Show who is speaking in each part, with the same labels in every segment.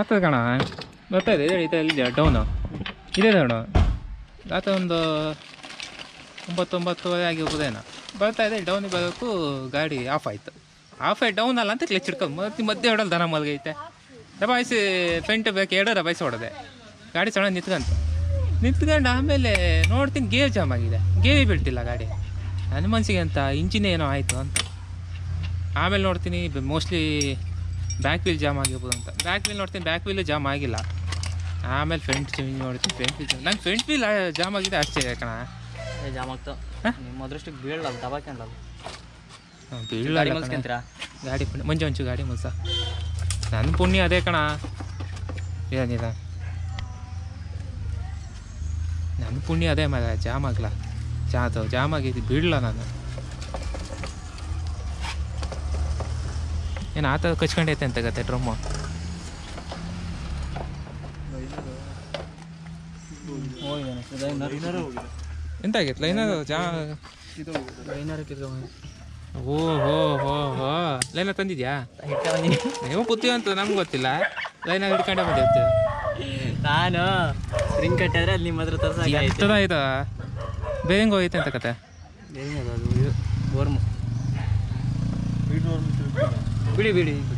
Speaker 1: ಆಗ್ತದೆ ಕಣ ಬರ್ತಾ ಇದೆ ಇದೆ ಇದೆ ಇಲ್ಲಿ ಡೌನು ಇದೆ ಡೌನು ರಾತ್ರಿ ಒಂದು ಒಂಬತ್ತು ಒಂಬತ್ತುವರೆ ಆಗಿ ಹೋಗೋದೇನೋ ಬರ್ತಾ ಇದೆ ಡೌನಿಗೆ ಬರೋಕ್ಕೂ ಗಾಡಿ ಆಫ್ ಆಯಿತು ಆಫ್ ಆಯ್ತು ಡೌನ್ ಅಲ್ಲ ಅಂತ ಕ್ಲಚ್ ಹಿಡ್ಕೊಂಡು ಮತ್ತೆ ಮಧ್ಯೆ ಹೊಡೋದು ದನ ಮಲಗೈತೆ ದಬಾಯಿಸಿ ಫ್ರಂಟ್ ಬೇಕು ಎರಡು ದಬಾಯಿಸಿ ಹೊಡೆದೆ ಗಾಡಿ ಸಣ್ಣ ನಿಂತ್ಕಂತು ನಿಂತ್ಕೊಂಡು ಆಮೇಲೆ ನೋಡ್ತೀನಿ ಗೇರ್ ಜಾಮ್ ಆಗಿದೆ ಗೇವಿ ಬೀಳ್ತಿಲ್ಲ ಗಾಡಿ ನನ್ನ ಮನಸ್ಸಿಗೆ ಅಂತ ಇಂಜಿನ್ ಏನೋ ಆಯಿತು ಅಂತ ಆಮೇಲೆ ನೋಡ್ತೀನಿ ಮೋಸ್ಟ್ಲಿ ಬ್ಯಾಕ್ ವೀಲ್ ಜಾಮ್ ಆಗಿರ್ಬೋದು ಅಂತ ಬ್ಯಾಕ್ ವೀಲ್ ನೋಡ್ತೀನಿ ಬ್ಯಾಕ್ ವೀಲ್ ಜಾಮ್ ಆಗಿಲ್ಲ ಆಮೇಲೆ ಫ್ರಂಟ್ ಚೇಂಜ್ ನೋಡ್ತೀನಿ ಫ್ರಂಟ್ ವೀಲ್ ನಂಗೆ ಫ್ರಂಟ್ ವೀಲ್ ಜಾಮ್ ಆಗಿದೆ ಆಶ್ಚರ್ಯ ಕಣ
Speaker 2: ಜಾಮ್ ಆಗ್ತಾವ
Speaker 1: ಹಾ?
Speaker 2: ನಿಮ್ಮ ಅದೃಷ್ಟಕ್ಕೆ ಬೀಳಲ್ಲ ದಬಾಕೊಂಡಲ್ಲ
Speaker 1: ಹ್ಮ್, ಬೀಳಲ್ಲ
Speaker 2: ಗಾಡಿ
Speaker 1: ಕಣ.
Speaker 2: ಮಲ್ಸ್ಕೊಂತೀರಾ
Speaker 1: ಗಾಡಿ ಪುಣ್ಯ ಮಂಜು ಮಂಚು ಗಾಡಿ ಮುಲ್ಸ ನನ್ನ ಪುಣ್ಯ ಅದೇ ಕಣ ಏನಿಲ್ಲ ನನ್ನ ಪುಣ್ಯ ಅದೇ ಮಗ ಜಾಮ್ ಆಗ್ಲ ಜಾತು ಜಾಮ್ ಆಗಿದ್ದು ಬೀಳಲ್ಲ ನಾನು ಏನು ಆತ ಕಚ್ಕೊಂಡೈತೆ ಅಂತ ಗತ್ತೆ ಡ್ರಮ್ಮು ಎಂತಾಗಿತ್ತು ಏನಾದ್ರು ಜಾ ಓ ಹೋ ಹೋ ಹೋ ಲೈನ ತಂದಿದ್ಯಾ ನೀವು ಪುತ್ತಿ ಅಂತ ನಮ್ಗೆ ಗೊತ್ತಿಲ್ಲ ಲೈನಾಗ ಹಿಡ್ಕೊಂಡೆ ಬಂದಿರ್ತೀವಿ
Speaker 2: ನಾನು ಸ್ಪ್ರಿಂಗ್ ಕಟ್ಟಿದ್ರೆ ಅಲ್ಲಿ ನಿಮ್ಮ ಹತ್ರ ತರ್ಸಾಗಿ
Speaker 1: ಎತ್ತದ ಆಯ್ತಾ ಬೇಗ ಹೋಗೈತೆ ಅಂತ ಕತೆ
Speaker 2: ಅದು ಗೋರ್ಮು ಬಿಡಿ ಬಿಡಿ ಬಿಡಿ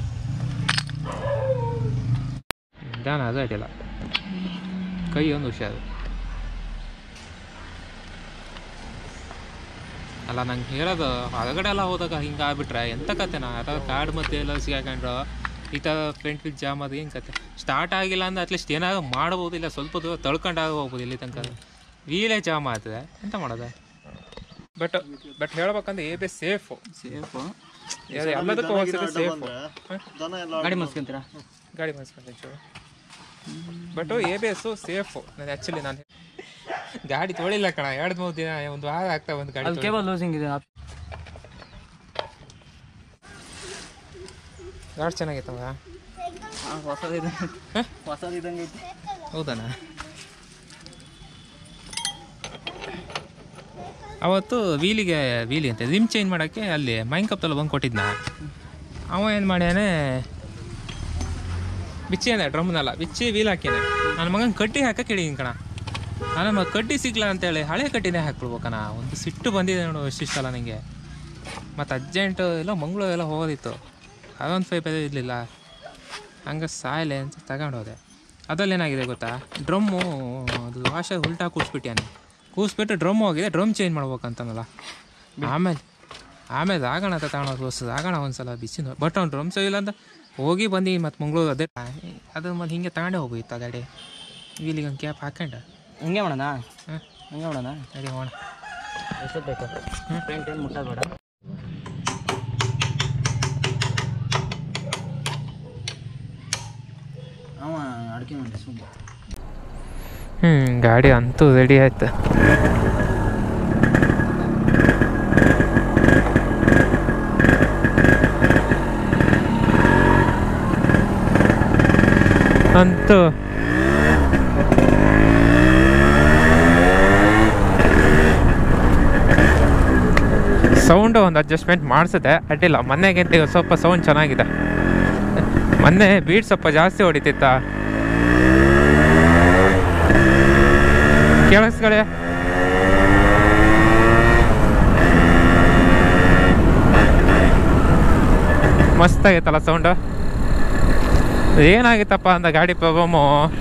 Speaker 1: ನಿಧಾನ ಅದು ಅಡ್ಡಿಲ್ಲ ಕೈ ಒಂದು ಹುಷಾರು ಅಲ್ಲ ನಂಗೆ ಹೇಳೋದು ಹೊರಗಡೆ ಎಲ್ಲ ಹೋದಾಗ ಹಿಂಗೆ ಆಗ್ಬಿಟ್ರೆ ಎಂತ ಕತೆ ನಾ ಯಾವ್ದಾದ್ರು ಕಾಡು ಮಧ್ಯೆ ಎಲ್ಲ ಸಿಗಾಕೊಂಡ್ರು ಈ ಥರ ಫ್ರಂಟ್ ವೀಲ್ ಜಾಮ್ ಅದು ಏನು ಕತೆ ಸ್ಟಾರ್ಟ್ ಆಗಿಲ್ಲ ಅಂದ್ರೆ ಅಟ್ಲೀಸ್ಟ್ ಏನಾದ್ರು ಮಾಡ್ಬೋದು ಇಲ್ಲ ಸ್ವಲ್ಪ ದೂರ ತಳ್ಕೊಂಡಾಗ ಹೋಗ್ಬೋದು ಇಲ್ಲಿ ತನಕ ವೀಲೇ ಜಾಮ್ ಆಗ್ತದೆ ಎಂತ ಮಾಡೋದು ಬಟ್ ಬಟ್ ಹೇಳ್ಬೇಕಂದ್ರೆ ಏ ಬೇ ಸೇಫು
Speaker 2: ಸೇಫು
Speaker 1: ಎಲ್ಲದಕ್ಕೂ ಹೋಗ್ತದೆ ಸೇಫು
Speaker 2: ಗಾಡಿ ಮಲ್ಸ್ಕೊಂತೀರಾ
Speaker 1: ಗಾಡಿ ಮಾಡಿಸ್ಕೊಂಡು but A B S safe ನಾನು ಆ್ಯಕ್ಚುಲಿ ನಾನು ಗಾಡಿ ತೊಳಿಲ್ಲ ಕಣ ಎರಡು ಮೂರು ದಿನ ಒಂದು ವಾರ ಆಗ್ತಾ ಒಂದು ಗಾಡಿ
Speaker 2: ಅಲ್ಲಿ ಕೇಬಲ್ ಲೂಸಿಂಗ್ ಇದೆ
Speaker 1: ಗಾಡಿ ಚೆನ್ನಾಗಿತ್ತವ
Speaker 2: ಹೊಸದಿದೆ ಹೊಸದಿದ್ದಂಗೆ ಐತಿ
Speaker 1: ಹೌದಣ್ಣ ಅವತ್ತು ವೀಲಿಗೆ ವೀಲಿ ಅಂತ ರಿಮ್ ಚೇಂಜ್ ಮಾಡೋಕ್ಕೆ ಅಲ್ಲಿ ಮೈನ್ ಕಪ್ತಲ್ಲ ಬಂದು ಕೊಟ್ಟಿದ್ನ ಅವ ಏನು ಮಾಡ್ಯಾನೆ ಬಿಚ್ಚಿಯಾನೆ ಡ್ರಮ್ನಲ್ಲ ಬಿಚ್ಚಿ ವೀಲ್ ಹಾಕ್ಯಾನೆ ನನ್ನ ಮಗನ ಕಡ್ಡಿ ಹಾಕಕ್ಕೆ ಹೇಳಿದೀನಿ ಕಣ ನನ್ನ ಮಗ ಕಡ್ಡಿ ಸಿಗ್ಲ ಅಂತೇಳಿ ಹಳೆ ಕಡ್ಡಿನೇ ಹಾಕ್ಬಿಡ್ಬೇಕಣ್ಣ ಒಂದು ಸಿಟ್ಟು ಬಂದಿದೆ ನೋಡು ಇಷ್ಟಿಷ್ಟಲ್ಲ ನನಗೆ ಮತ್ತು ಅರ್ಜೆಂಟು ಎಲ್ಲ ಮಂಗಳೂರು ಎಲ್ಲ ಹೋಗೋದಿತ್ತು ಅದೊಂದು ಫೈವ್ ಬೇರೆ ಇರಲಿಲ್ಲ ಹಂಗೆ ಸಾಯಲೆ ಅಂತ ತಗೊಂಡು ಹೋದೆ ಅದ್ರಲ್ಲಿ ಏನಾಗಿದೆ ಗೊತ್ತಾ ಡ್ರಮ್ಮು ಅದು ವಾಷರ್ ಉಲ್ಟಾ ಕೂರಿಸ್ಬಿಟ್ಯಾನೆ ಕೂರಿಸ್ಬಿಟ್ಟು ಡ್ರಮ್ ಹೋಗಿದೆ ಡ್ರಮ್ ಚೇಂಜ್ ಮಾಡ್ಬೇಕಂತನಲ್ಲ ಆಮೇಲೆ ಆಮೇಲೆ ಆಗೋಣ ಅಂತ ತಗೊಂಡೋಗಿ ಹೊಸದು ಆಗೋಣ ಒಂದ್ಸಲ ಬಿಸಿ ಬಟ್ ಅವ್ನು ಡ್ರಮ್ಸ್ ಇಲ್ಲ ಅಂತ ಹೋಗಿ ಬಂದು ಮತ್ತು ಮಂಗಳೂರು ಅದೇ ಅದು ಮತ್ತೆ ಹಿಂಗೆ ತಗೊಂಡೇ ಹೋಗಿತ್ತು ಆ ಗಾಡಿ ವೀಲಿಗೆ ಒಂದು ಕ್ಯಾಪ್ ಹಾಕೊಂಡ
Speaker 2: ಹಿಂಗೆ ಮಾಡೋಣ
Speaker 1: ಹಾಂ
Speaker 2: ಹಿಂಗೆ ಮಾಡೋಣ
Speaker 1: ನಡಿ ಹೋಣ
Speaker 2: ಎಷ್ಟು ಬೇಕು ಫ್ರಂಟ್ ಏನು ಮುಟ್ಟೋದು ಬೇಡ ಅವ ಅಡಿಕೆ ಮಾಡಿ ಸುಮ್ಮನೆ
Speaker 1: ಹ್ಞೂ ಗಾಡಿ ಅಂತೂ ರೆಡಿ ಆಯ್ತು ಅಂತೂ ಸೌಂಡು ಒಂದು ಅಡ್ಜಸ್ಟ್ಮೆಂಟ್ ಮಾಡಿಸಿದೆ ಅಡ್ಡಿಲ್ಲ ಮೊನ್ನೆಗಿಂತ ಈಗ ಸ್ವಲ್ಪ ಸೌಂಡ್ ಚೆನ್ನಾಗಿದೆ ಮೊನ್ನೆ ಬೀಟ್ ಸ್ವಲ್ಪ ಜಾಸ್ತಿ ಹೊಡಿತಿತ್ತ ಕೇಳಿಸ್ಕೊಳ್ಳಿ ಮಸ್ತಾಗಿತ್ತಲ್ಲ ಸೌಂಡು ಏನಾಗಿತ್ತಪ್ಪ ಅಂತ ಗಾಡಿ ಪ್ರಾಬ್ಲಮ್ಮು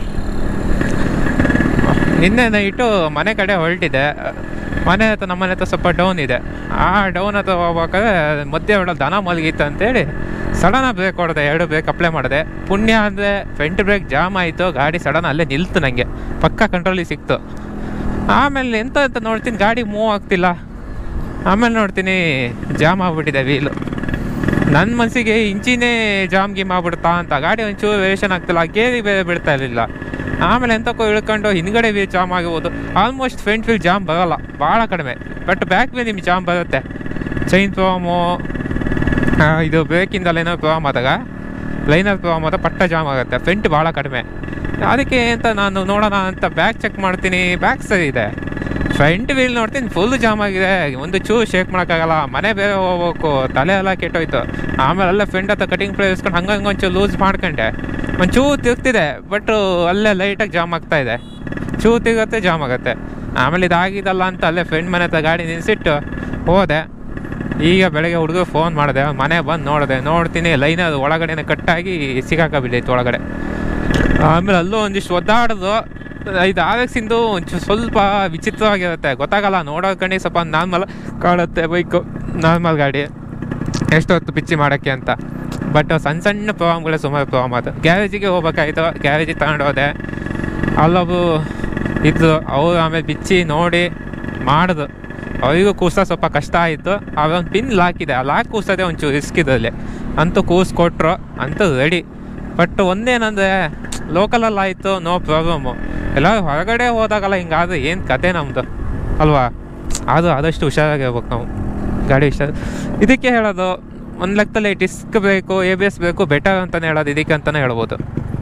Speaker 1: ನಿನ್ನೆ ನೈಟು ಮನೆ ಕಡೆ ಹೊರಟಿದೆ ಮನೆ ಹತ್ರ ನಮ್ಮ ಮನೆ ಹತ್ರ ಸ್ವಲ್ಪ ಡೌನ್ ಇದೆ ಆ ಡೌನ್ ಹತ್ರ ಹೋಗ್ಬೇಕಾದ್ರೆ ಮಧ್ಯೆ ಹೊಡ ದನ ಮಲಗಿತ್ತು ಅಂತೇಳಿ ಸಡನ್ ಬ್ರೇಕ್ ಹೊಡೆದೆ ಎರಡು ಬ್ರೇಕ್ ಅಪ್ಲೈ ಮಾಡಿದೆ ಪುಣ್ಯ ಅಂದರೆ ಫ್ರಂಟ್ ಬ್ರೇಕ್ ಜಾಮ್ ಆಯಿತು ಗಾಡಿ ಸಡನ್ ಅಲ್ಲೇ ನಿಲ್ತು ನನಗೆ ಪಕ್ಕ ಕಂಟ್ರೋಲಿಗೆ ಸಿಕ್ತು ಆಮೇಲೆ ಎಂತ ಅಂತ ನೋಡ್ತೀನಿ ಗಾಡಿ ಮೂವ್ ಆಗ್ತಿಲ್ಲ ಆಮೇಲೆ ನೋಡ್ತೀನಿ ಜಾಮ್ ಆಗ್ಬಿಟ್ಟಿದೆ ವೀಲು ನನ್ನ ಮನಸ್ಸಿಗೆ ಇಂಚಿನೇ ಜಾಮ್ ಗೀಮ್ ಆಗ್ಬಿಡ್ತಾ ಅಂತ ಗಾಡಿ ಒಂಚೂರು ವೇರಿಯೇಷನ್ ಆಗ್ತಿಲ್ಲ ಗೇರಿ ಬೇರೆ ಬಿಡ್ತಾ ಇರಲಿಲ್ಲ ಆಮೇಲೆ ಎಂತಕ್ಕೋ ಇಳ್ಕೊಂಡು ಹಿಂದ್ಗಡೆ ವೀಲ್ ಜಾಮ್ ಆಗಿರ್ಬೋದು ಆಲ್ಮೋಸ್ಟ್ ಫ್ರಂಟ್ ವೀಲ್ ಜಾಮ್ ಬರೋಲ್ಲ ಭಾಳ ಕಡಿಮೆ ಬಟ್ ಬ್ಯಾಕ್ ವೀಲ್ ನಿಮ್ಗೆ ಜಾಮ್ ಬರುತ್ತೆ ಚೈನ್ ಪ್ರಾಮು ಇದು ಬ್ರೇಕಿಂದ ಲೈನರ್ ಪ್ರಾಮ್ ಆದಾಗ ಲೈನರ್ ಪ್ರಾಮ್ ಆದಾಗ ಪಟ್ಟ ಜಾಮ್ ಆಗುತ್ತೆ ಫ್ರಂಟ್ ಭಾಳ ಕಡಿಮೆ ಅದಕ್ಕೆ ಅಂತ ನಾನು ನೋಡೋಣ ಅಂತ ಬ್ಯಾಕ್ ಚೆಕ್ ಮಾಡ್ತೀನಿ ಬ್ಯಾಕ್ ಸರಿ ಇದೆ ಫ್ರಂಟ್ ವೀಲ್ ನೋಡ್ತೀನಿ ಫುಲ್ ಜಾಮ್ ಆಗಿದೆ ಒಂದು ಚೂರು ಶೇಕ್ ಮಾಡೋಕ್ಕಾಗಲ್ಲ ಮನೆ ಬೇರೆ ಹೋಗ್ಬೇಕು ತಲೆ ಎಲ್ಲ ಕೆಟ್ಟೋಯ್ತು ಆಮೇಲೆ ಅಲ್ಲೇ ಫ್ರೆಂಡ್ ಹತ್ರ ಕಟಿಂಗ್ ಪ್ಲೇ ಇಸ್ಕೊಂಡು ಹಂಗೆ ಹಂಗೆ ಒಂಚೂರು ಲೂಸ್ ಮಾಡ್ಕೊಂಡೆ ಒಂಚೂರು ತಿರ್ಗ್ತಿದೆ ಬಟ್ ಅಲ್ಲೇ ಲೈಟಾಗಿ ಜಾಮ್ ಆಗ್ತಾ ಇದೆ ಚೂರು ತಿರುಗತ್ತೆ ಜಾಮ್ ಆಗುತ್ತೆ ಆಮೇಲೆ ಇದಾಗಿದಲ್ಲ ಅಂತ ಅಲ್ಲೇ ಫ್ರೆಂಡ್ ಮನೆ ಹತ್ರ ಗಾಡಿ ನಿಲ್ಲಿಸಿಟ್ಟು ಹೋದೆ ಈಗ ಬೆಳಗ್ಗೆ ಹುಡುಗ ಫೋನ್ ಮಾಡಿದೆ ಮನೆ ಬಂದು ನೋಡಿದೆ ನೋಡ್ತೀನಿ ಲೈನ್ ಅದು ಒಳಗಡೆನೆ ಕಟ್ಟಾಗಿ ಸಿಗಾಕಬಿಟ್ಟೈತೆ ಒಳಗಡೆ ಆಮೇಲೆ ಅಲ್ಲೂ ಒಂದಿಷ್ಟು ಒದ್ದಾಡೋದು ಇದು ಆವೆಕ್ಸಿಂದು ಒಂಚೂರು ಸ್ವಲ್ಪ ವಿಚಿತ್ರವಾಗಿರುತ್ತೆ ಗೊತ್ತಾಗಲ್ಲ ನೋಡೋ ಕಣ್ಣಿ ಸ್ವಲ್ಪ ನಾರ್ಮಲ್ ಕಾಣುತ್ತೆ ಬೈಕು ನಾರ್ಮಲ್ ಗಾಡಿ ಎಷ್ಟೊತ್ತು ಪಿಚ್ಚಿ ಮಾಡೋಕ್ಕೆ ಅಂತ ಬಟ್ ಸಣ್ಣ ಸಣ್ಣ ಪ್ರಾಬ್ಲಮ್ಗಳೇ ಸುಮಾರು ಪ್ರಾಬ್ಲಮ್ ಆಯ್ತು ಗ್ಯಾರೇಜಿಗೆ ಹೋಗ್ಬೇಕಾಯ್ತು ಗ್ಯಾರೇಜಿಗೆ ತಗೊಂಡು ಹೋದೆ ಅಲ್ಲೊಬ್ಬರು ಇದ್ದು ಅವರು ಆಮೇಲೆ ಬಿಚ್ಚಿ ನೋಡಿ ಮಾಡಿದ್ರು ಅವರಿಗೂ ಕೂಸ ಸ್ವಲ್ಪ ಕಷ್ಟ ಆಯಿತು ಒಂದು ಪಿನ್ ಲಾಕಿದೆ ಆ ಲಾಕ್ ಕೂಸೋದೇ ಒಂಚೂರು ರಿಸ್ಕ್ ಇದ್ರಲ್ಲಿ ಅಂತೂ ಕೂಸ್ಕೊಟ್ರು ಅಂತೂ ರೆಡಿ ಬಟ್ ಒಂದೇನಂದರೆ ಲೋಕಲಲ್ಲಿ ಆಯಿತು ನೋ ಪ್ರಾಬ್ಲಮ್ಮು ಎಲ್ಲ ಹೊರಗಡೆ ಹೋದಾಗಲ್ಲ ಹಿಂಗಾದ್ರೆ ಏನು ಕತೆ ನಮ್ಮದು ಅಲ್ವಾ ಅದು ಆದಷ್ಟು ಹುಷಾರಾಗಿರ್ಬೇಕು ನಾವು ಗಾಡಿ ಹುಷಾರು ಇದಕ್ಕೆ ಹೇಳೋದು ಒಂದು ಲೆಕ್ಕದಲ್ಲಿ ಡಿಸ್ಕ್ ಬೇಕು ಎ ಬಿ ಎಸ್ ಬೇಕು ಬೆಟರ್ ಅಂತಲೇ ಹೇಳೋದು ಇದಕ್ಕೆ ಅಂತಲೇ ಹೇಳ್ಬೋದು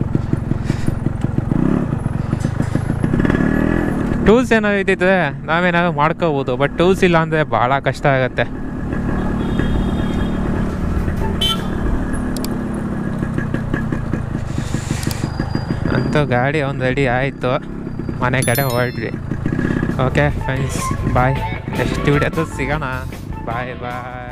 Speaker 1: ಟೂಲ್ಸ್ ಏನಾದ್ರು ಇದ್ದಿದ್ರೆ ನಾವೇನಾದ್ರು ಮಾಡ್ಕೋಬೋದು ಬಟ್ ಟೂಲ್ಸ್ ಇಲ್ಲ ಅಂದರೆ ಭಾಳ ಕಷ್ಟ ಆಗುತ್ತೆ ಅಂತೂ ಗಾಡಿ ಒಂದು ರೆಡಿ ಆಯಿತು ಮನೆ ಕಡೆ ಹೊರಟ್ವಿ ಓಕೆ ಫ್ರೆಂಡ್ಸ್ ಬಾಯ್ ನೆಕ್ಸ್ಟ್ ವಿಡಿಯೋದು ಸಿಗೋಣ ಬಾಯ್ ಬಾಯ್